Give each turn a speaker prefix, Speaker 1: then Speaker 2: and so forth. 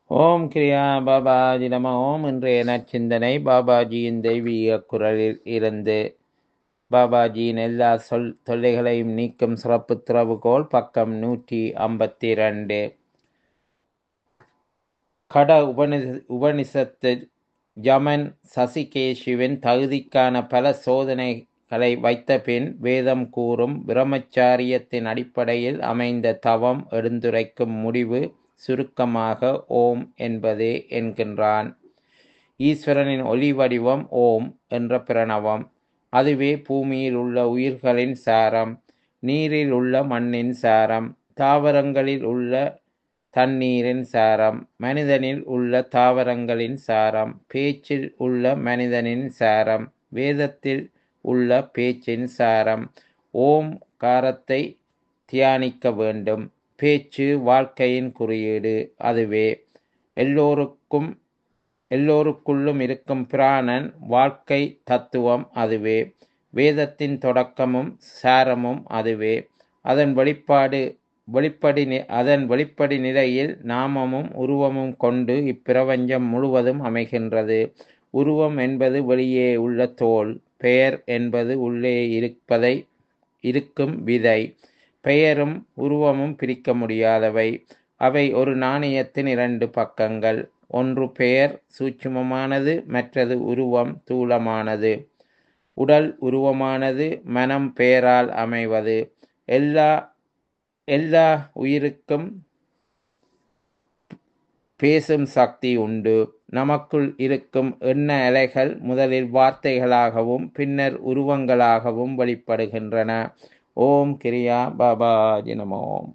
Speaker 1: ஓம் கிரியா பாபாஜி நம ஓம் இன்றைய நற்சிந்தனை பாபாஜியின் தெய்வீக குரலில் இருந்து பாபாஜியின் எல்லா சொல் தொல்லைகளையும் நீக்கும் சிறப்பு திறவுகோல் பக்கம் நூற்றி ஐம்பத்தி ரெண்டு கட உபனி உபனிஷத்து ஜமன் சசிகேஷுவின் தகுதிக்கான பல சோதனைகளை வைத்த பின் வேதம் கூறும் பிரம்மச்சாரியத்தின் அடிப்படையில் அமைந்த தவம் எடுத்துரைக்கும் முடிவு சுருக்கமாக ஓம் என்பதே என்கின்றான் ஈஸ்வரனின் ஒளி வடிவம் ஓம் என்ற பிரணவம் அதுவே பூமியில் உள்ள உயிர்களின் சாரம் நீரில் உள்ள மண்ணின் சாரம் தாவரங்களில் உள்ள தண்ணீரின் சாரம் மனிதனில் உள்ள தாவரங்களின் சாரம் பேச்சில் உள்ள மனிதனின் சாரம் வேதத்தில் உள்ள பேச்சின் சாரம் ஓம் காரத்தை தியானிக்க வேண்டும் பேச்சு வாழ்க்கையின் குறியீடு அதுவே எல்லோருக்கும் எல்லோருக்குள்ளும் இருக்கும் பிராணன் வாழ்க்கை தத்துவம் அதுவே வேதத்தின் தொடக்கமும் சாரமும் அதுவே அதன் வெளிப்பாடு வெளிப்படி அதன் வெளிப்படி நிலையில் நாமமும் உருவமும் கொண்டு இப்பிரபஞ்சம் முழுவதும் அமைகின்றது உருவம் என்பது வெளியே உள்ள தோல் பெயர் என்பது உள்ளே இருப்பதை இருக்கும் விதை பெயரும் உருவமும் பிரிக்க முடியாதவை அவை ஒரு நாணயத்தின் இரண்டு பக்கங்கள் ஒன்று பெயர் சூட்சுமமானது மற்றது உருவம் தூளமானது உடல் உருவமானது மனம் பெயரால் அமைவது எல்லா எல்லா உயிருக்கும் பேசும் சக்தி உண்டு நமக்குள் இருக்கும் எண்ண அலைகள் முதலில் வார்த்தைகளாகவும் பின்னர் உருவங்களாகவும் வெளிப்படுகின்றன ஓம் கிரியா பாபாஜி நமோம்